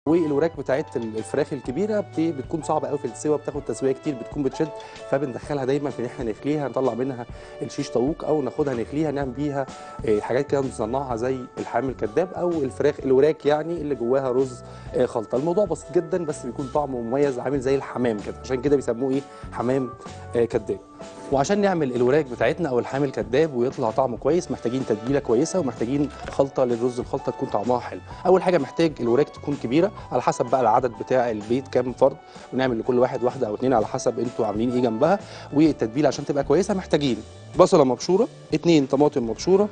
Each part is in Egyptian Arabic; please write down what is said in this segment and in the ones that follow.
والوراك بتاعت الفراخ الكبيره بت- بتكون صعبه قوي في السوا بتاخد تسويه كتير بتكون بتشد فبندخلها دايما في ان احنا نخليها نطلع منها الشيش طاووق او ناخدها نخليها نعمل بيها آه، حاجات كده نصنعها زي الحامي الكذاب او الفراخ الوراك يعني اللي جواها رز آه، خلطه الموضوع بسيط جدا بس بيكون طعمه مميز عامل زي الحمام كده عشان كده بيسموه ايه حمام آه، كذاب وعشان نعمل الوراك بتاعتنا او الحامي الكذاب ويطلع طعمه كويس محتاجين تتبيله كويسه ومحتاجين خلطه للرز الخلطه تكون طعمها حلو اول حاجه محتاج الوراك تكون كبيره على حسب بقى العدد بتاع البيت كام فرد ونعمل لكل واحد واحده او اتنين على حسب انتوا عاملين ايه جنبها والتتبيله عشان تبقى كويسه محتاجين بصله مبشوره اتنين طماطم مبشوره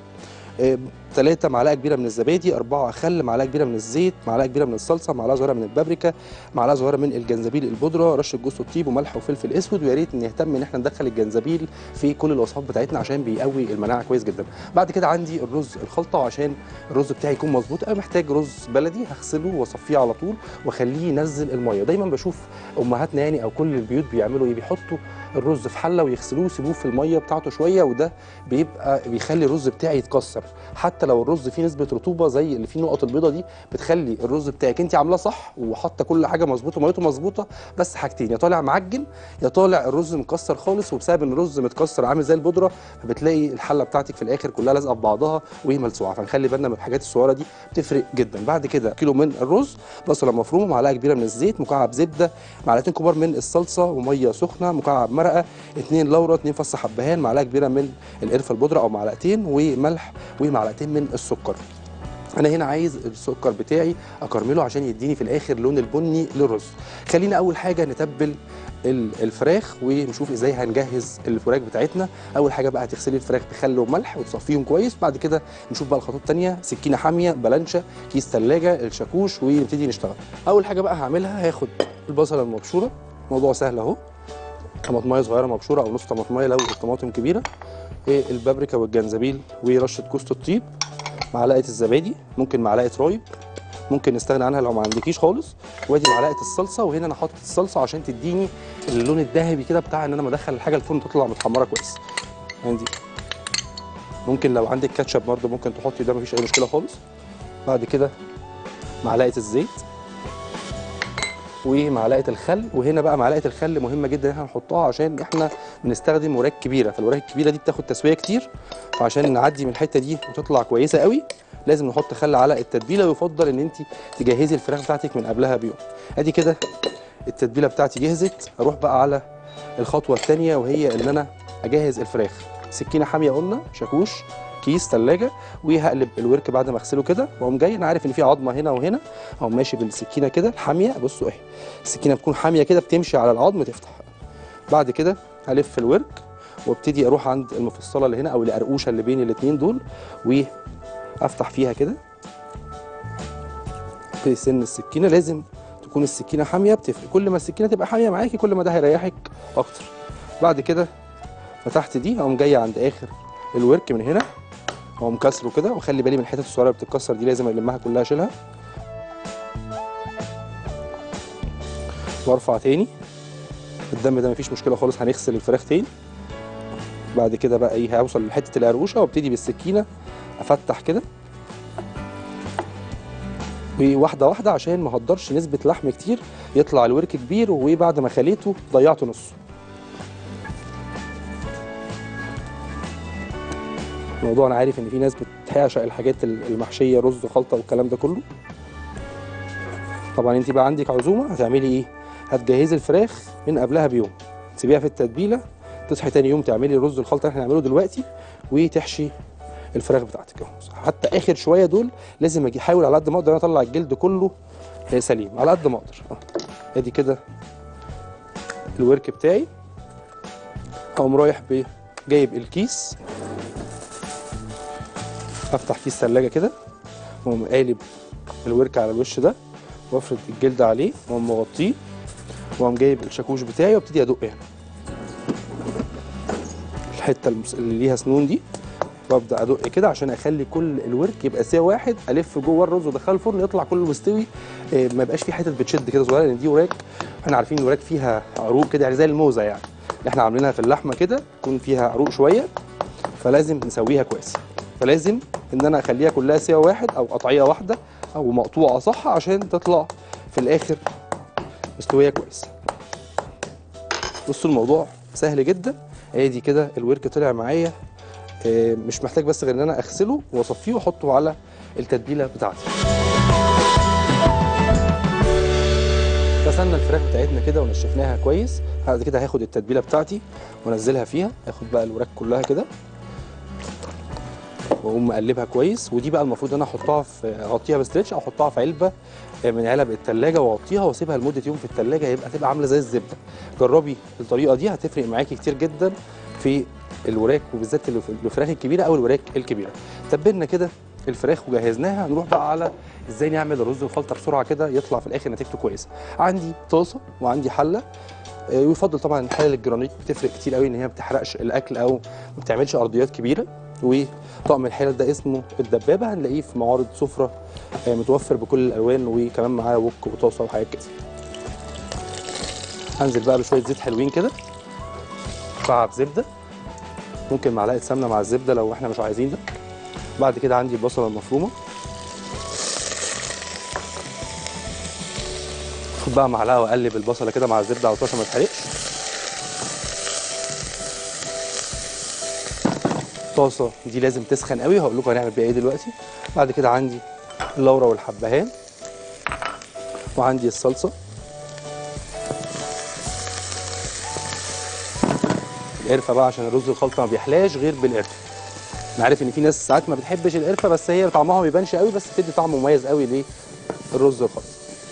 ثلاثة معلقة كبيرة من الزبادي أربعة خل معلقة كبيرة من الزيت معلقة كبيرة من الصلصة معلقة صغيرة من البابريكا معلقة صغيرة من الجنزبيل البودرة رشة جوز الطيب وملح وفلفل أسود ويا ريت نهتم إن احنا ندخل الجنزبيل في كل الوصفات بتاعتنا عشان بيقوي المناعة كويس جدا بعد كده عندي الرز الخلطة وعشان الرز بتاعي يكون مظبوط أنا محتاج رز بلدي هغسله واصفيه على طول واخليه ينزل المية دايما بشوف أمهاتنا يعني أو كل البيوت بيعملوا إيه بيحطوا الرز في حله ويغسلوه ويسيبوه في الميه بتاعته شويه وده بيبقى بيخلي الرز بتاعي يتكسر حتى لو الرز فيه نسبه رطوبه زي اللي فيه نقط البيضه دي بتخلي الرز بتاعك انت عاملاه صح وحاطه كل حاجه مظبوطه وميته مظبوطه بس حاجتين يا طالع معجن يا طالع الرز مكسر خالص وبسبب ان الرز متكسر عامل زي البودره فبتلاقي الحله بتاعتك في الاخر كلها لازقه في بعضها وهي ملسوعه فنخلي بالنا من الحاجات الصغيره دي بتفرق جدا بعد كده كيلو من الرز بصله مفرومه معلقه كبيره من الزيت مكعب زبده معلقتين كبار من الصلصه وميه سخنه مكعب مرقه اتنين لورا اتنين فص حبهان معلقه كبيره من القرفه البودره او معلقتين وملح ومعلقتين من السكر انا هنا عايز السكر بتاعي اكرمله عشان يديني في الاخر لون البني للرز خلينا اول حاجه نتبل ال- الفراخ ونشوف ازاي هنجهز الفراخ بتاعتنا اول حاجه بقى هتغسلي الفراخ بخل وملح وتصفيهم كويس بعد كده نشوف بقى الخطوات التانية سكينه حاميه بلانشه كيس ثلاجه الشاكوش ونبتدي نشتغل اول حاجه بقى هعملها هاخد البصله المبشوره موضوع سهل اهو طماطمايه صغيره مبشوره او نص طماطمايه لو الطماطم كبيره إيه البابريكا والجنزبيل ورشه جوز الطيب معلقه الزبادي ممكن معلقه رايب ممكن نستغنى عنها لو ما عندكيش خالص وادي معلقه الصلصه وهنا انا حاطط الصلصه عشان تديني اللون الذهبي كده بتاع ان انا بدخل الحاجه الفرن تطلع متحمره كويس عندي ممكن لو عندك كاتشب برضه ممكن تحطي ده مفيش اي مشكله خالص بعد كده معلقه الزيت ومعلقه الخل وهنا بقى معلقه الخل مهمه جدا ان احنا نحطها عشان احنا بنستخدم وراك كبيره فالوراك الكبيره دي بتاخد تسويه كتير فعشان نعدي من الحته دي وتطلع كويسه قوي لازم نحط خل على التتبيله ويفضل ان انت تجهزي الفراخ بتاعتك من قبلها بيوم ادي كده التتبيله بتاعتي جهزت اروح بقى على الخطوه الثانيه وهي ان انا اجهز الفراخ سكينه حاميه قلنا شاكوش كيس ثلاجه وهقلب الورك بعد ما اغسله كده واقوم جاي انا عارف ان في عظمه هنا وهنا اقوم ماشي بالسكينه كده الحاميه بصوا اهي السكينه بتكون حاميه كده بتمشي على العظم تفتح بعد كده هلف الورك وابتدي اروح عند المفصله اللي هنا او القرقوشه اللي بين الاثنين دول وافتح فيها كده في سن السكينه لازم تكون السكينه حاميه بتفرق كل ما السكينه تبقى حاميه معاكي كل ما ده هيريحك اكتر بعد كده فتحت دي اقوم جايه عند اخر الورك من هنا اقوم كسره كده واخلي بالي من الحتت الصغيره اللي بتتكسر دي لازم المها كلها اشيلها وارفع تاني الدم ده مفيش مشكله خالص هنغسل الفراخ تاني بعد كده بقى ايه هوصل لحته القرقوشه وابتدي بالسكينه افتح كده واحده واحده عشان ما اهدرش نسبه لحم كتير يطلع الورك كبير وبعد ما خليته ضيعت نصه الموضوع انا عارف ان في ناس بتعشق الحاجات المحشيه رز خلطه والكلام ده كله طبعا انت بقى عندك عزومه هتعملي ايه هتجهزي الفراخ من قبلها بيوم تسيبيها في التتبيله تصحي تاني يوم تعملي رز الخلطه اللي احنا هنعمله دلوقتي وتحشي الفراخ بتاعتك اهو حتى اخر شويه دول لازم اجي احاول على قد ما اقدر أنا اطلع الجلد كله آه، سليم على قد ما اقدر اه ادي كده الورك بتاعي اقوم رايح ب- جايب الكيس افتح كيس ثلاجه كده واقوم قالب الورك على الوش ده وافرد الجلد عليه واقوم مغطيه واقوم جايب الشاكوش بتاعي وابتدي ادق هنا الحته المس- اللي ليها سنون دي وابدا ادق كده عشان اخلي كل الورك يبقى سوا واحد الف جوه الرز وادخله الفرن يطلع كله مستوي آه، ما يبقاش فيه حتت بتشد كده صغيره لان دي وراك احنا عارفين الوراك فيها عروق كده يعني زي الموزه يعني اللي احنا عاملينها في اللحمه كده تكون فيها عروق شويه فلازم نسويها كويس فلازم ان انا اخليها كلها سوا واحد او قطعيه واحده او مقطوعه صح عشان تطلع في الاخر مستويه كويس بصوا الموضوع سهل جدا ادي كده الورك طلع معايا آه، مش محتاج بس غير ان انا اغسله واصفيه واحطه على التتبيله بتاعتي غسلنا الفراخ بتاعتنا كده ونشفناها كويس بعد كده هاخد التتبيله بتاعتي وانزلها فيها اخد بقى الوراك كلها كده واقوم مقلبها كويس ودي بقى المفروض انا احطها في اغطيها بستريتش او احطها في علبه من علب التلاجة واغطيها واسيبها لمده يوم في التلاجة هيبقى تبقى عامله زي الزبده جربي الطريقه دي هتفرق معاكي كتير جدا في الوراك وبالذات اللي في الفراخ الكبيره او الوراك الكبيره تبلنا كده الفراخ وجهزناها هنروح بقى على ازاي نعمل الرز الخلطه بسرعه كده يطلع في الاخر نتيجته كويسه عندي طاسه وعندي حله آه، ويفضل طبعا الحله الجرانيت بتفرق كتير قوي ان هي ما بتحرقش الاكل او ما بتعملش ارضيات كبيره وطقم الحلل ده اسمه الدبابه هنلاقيه في معارض سفره آه، متوفر بكل الالوان وكمان معاه وك وطاسه وحاجات كده هنزل بقى بشويه زيت حلوين كده مكعب زبده ممكن معلقه سمنه مع الزبده لو احنا مش عايزين ده بعد كده عندي البصله المفرومه خد بقى معلقه واقلب البصله كده مع الزبده على الطاسه ما تحرقش الطاسه دي لازم تسخن قوي هقول لكم هنعمل بيها ايه دلوقتي بعد كده عندي اللورة والحبهان وعندي الصلصه القرفه بقى عشان الرز الخلطه ما بيحلاش غير بالقرفه انا عارف ان في ناس ساعات ما بتحبش القرفه بس هي طعمها ما بيبانش قوي بس بتدي طعم مميز قوي للرز الخلطه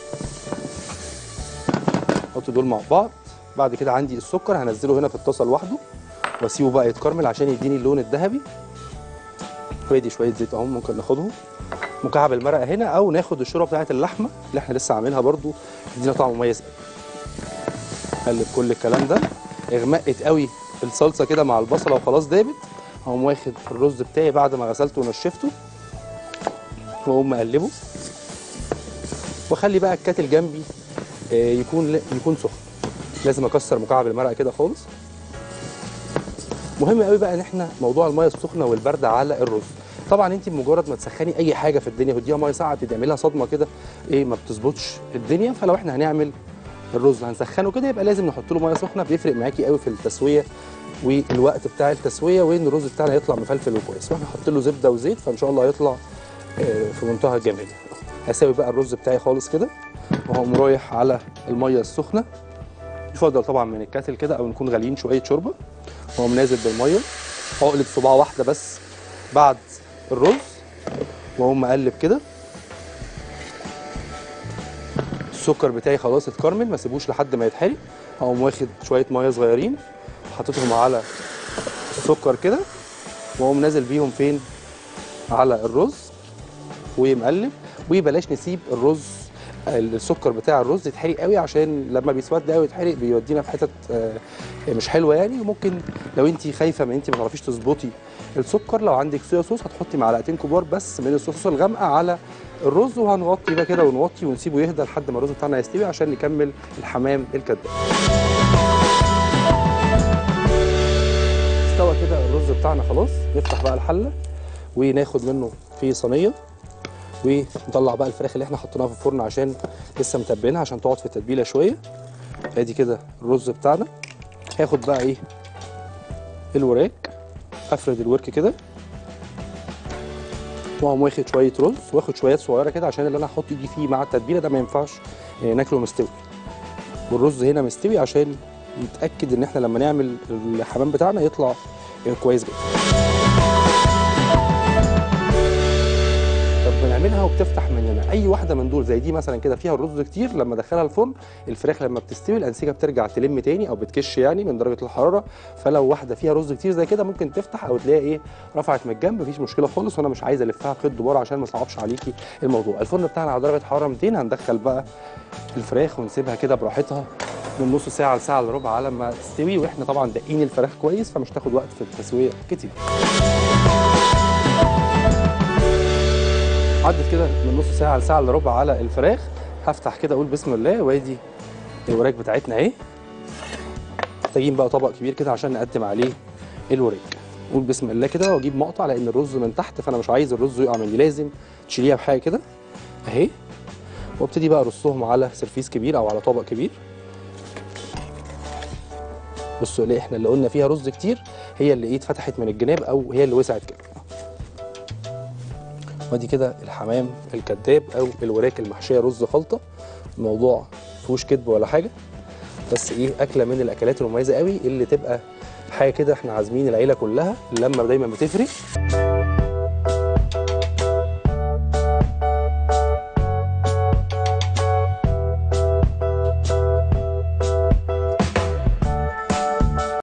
احط دول مع بعض بعد كده عندي السكر هنزله هنا في الطاسه لوحده واسيبه بقى يتكرمل عشان يديني اللون الذهبي وادي شويه زيت اهو ممكن ناخدهم مكعب المرقه هنا او ناخد الشوربه بتاعه اللحمه اللي احنا لسه عاملينها برده تدينا طعم مميز قوي قلب كل الكلام ده اغمقت قوي الصلصه كده مع البصله وخلاص دابت هقوم واخد الرز بتاعي بعد ما غسلته ونشفته واقوم مقلبه واخلي بقى الكاتل جنبي آه، يكون يكون سخن لازم اكسر مكعب المرقه كده خالص مهم قوي بقى ان احنا موضوع الميه السخنه والبارده على الرز طبعا انت بمجرد ما تسخني اي حاجه في الدنيا وتديها ميه ساقعه بتعمل لها صدمه كده ايه ما بتظبطش الدنيا فلو احنا هنعمل الرز هنسخنه كده يبقى لازم نحط له ميه سخنه بيفرق معاكي قوي في التسويه والوقت بتاع التسويه وان الرز بتاعنا يطلع مفلفل وكويس واحنا نحط له زبده وزيت فان شاء الله هيطلع آه، في منتهى الجمال هساوي بقى الرز بتاعي خالص كده وهقوم رايح على الميه السخنه يفضل طبعا من الكاتل كده او نكون غاليين شويه شوربه واقوم نازل بالميه عقله صباع واحده بس بعد الرز واقوم مقلب كده السكر بتاعي خلاص اتكرمل ما سيبوش لحد ما يتحرق هقوم واخد شويه ميه صغيرين حاططهم على السكر كده واقوم نازل بيهم فين على الرز ومقلب وبلاش نسيب الرز السكر بتاع الرز يتحرق قوي عشان لما بيسود قوي يتحرق بيودينا في حتت آه، مش حلوه يعني وممكن لو انت خايفه من انت ما تعرفيش تظبطي السكر لو عندك صويا صوص هتحطي معلقتين كبار بس من الصويا صوص الغامقه على الرز وهنغطي بقى كده ونوطي ونسيبه يهدى لحد ما الرز بتاعنا يستوي عشان نكمل الحمام الكداب استوى كده الرز بتاعنا خلاص نفتح بقى الحله وناخد منه في صينيه ونطلع بقى الفراخ اللي احنا حطيناها في الفرن عشان لسه متبلينها عشان تقعد في التتبيله شويه ادي كده الرز بتاعنا هاخد بقى ايه الوراك افرد الورك كده واقوم واخد شويه رز واخد شويات صغيره كده عشان اللي انا هحط ايدي فيه مع التتبيله ده ما ينفعش آه، ناكله مستوي والرز هنا مستوي عشان نتاكد ان احنا لما نعمل الحمام بتاعنا يطلع آه، كويس جدا طب بنعملها وبتفتح مننا اي واحده من دول زي دي مثلا كده فيها الرز كتير لما ادخلها الفرن الفراخ لما بتستوي الانسجه بترجع تلم تاني او بتكش يعني من درجه الحراره فلو واحده فيها رز كتير زي كده ممكن تفتح او تلاقي ايه رفعت من الجنب مفيش مشكله خالص وانا مش عايز الفها بخيط دبار عشان ما صعبش عليكي الموضوع الفرن بتاعنا على درجه حراره 200 هندخل بقى الفراخ ونسيبها كده براحتها من نص ساعه لساعه الا ربع على ما تستوي واحنا طبعا دقين الفراخ كويس فمش تاخد وقت في التسويه كتير عدت كده من نص ساعه لساعه الا ربع على الفراخ هفتح كده اقول بسم الله وادي الوراك بتاعتنا اهي محتاجين بقى طبق كبير كده عشان نقدم عليه الوراك قول بسم الله كده واجيب مقطع لان الرز من تحت فانا مش عايز الرز يقع مني لازم تشيليها بحاجه كده اهي وابتدي بقى ارصهم على سرفيس كبير او على طبق كبير بصوا ليه احنا اللي قلنا فيها رز كتير هي اللي ايه اتفتحت من الجناب او هي اللي وسعت كده وادي كده الحمام الكذاب او الوراك المحشيه رز خلطه الموضوع مفيهوش كذب ولا حاجه بس ايه اكله من الاكلات المميزه قوي اللي تبقى حاجه كده احنا عازمين العيله كلها لما دايما بتفرق